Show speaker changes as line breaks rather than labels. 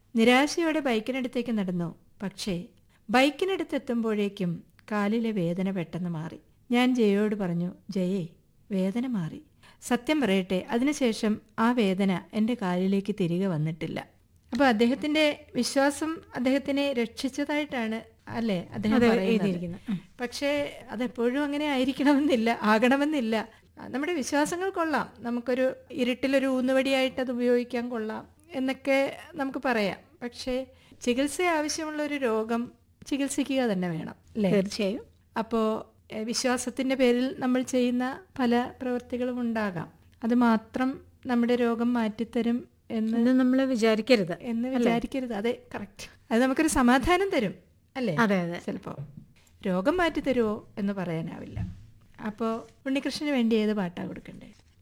നിരാശയോടെ ബൈക്കിനടുത്തേക്ക് നടന്നു പക്ഷേ ബൈക്കിനടുത്തെത്തുമ്പോഴേക്കും കാലിലെ വേദന പെട്ടെന്ന് മാറി ഞാൻ ജയയോട് പറഞ്ഞു ജയേ വേദന മാറി സത്യം പറയട്ടെ അതിനുശേഷം ആ വേദന എൻ്റെ കാലിലേക്ക് തിരികെ വന്നിട്ടില്ല അപ്പോൾ അദ്ദേഹത്തിന്റെ വിശ്വാസം അദ്ദേഹത്തിനെ രക്ഷിച്ചതായിട്ടാണ് അല്ലേ അദ്ദേഹം
അതെ,
പറയുന്നത്.
എഴുതിയിരിക്കുന്നത്. ഉം.
പക്ഷേ അതെപ്പോഴും അങ്ങനെ ആയിരിക്കണമെന്നില്ല ആകണമെന്നില്ല നമ്മുടെ വിശ്വാസങ്ങൾ കൊള്ളാം നമുക്കൊരു ഇരുട്ടിലൊരു ഊന്നുവടിയായിട്ട് അത് ഉപയോഗിക്കാൻ കൊള്ളാം എന്നൊക്കെ നമുക്ക് പറയാം പക്ഷേ ചികിത്സ ആവശ്യമുള്ള ഒരു രോഗം ചികിത്സിക്കുക തന്നെ വേണം അല്ലേ
തീർച്ചയായും
അപ്പോൾ വിശ്വാസത്തിൻ്റെ പേരിൽ നമ്മൾ ചെയ്യുന്ന പല പ്രവൃത്തികളും ഉണ്ടാകാം അത് മാത്രം നമ്മുടെ രോഗം മാറ്റിത്തരും എന്ന്
ഇത് നമ്മൾ വിചാരിക്കരുത്
എന്ന് വിചാരിക്കരുത് അതെ കറക്റ്റ് അത് നമുക്കൊരു സമാധാനം തരും അല്ലേ
അതെ അതെ
ചിലപ്പോൾ രോഗം മാറ്റി തരുമോ എന്ന് പറയാനാവില്ല അപ്പോൾ ഉണ്ണികൃഷ്ണന് വേണ്ടി ഏത് പാട്ടാ കൊടുക്കണ്ടേ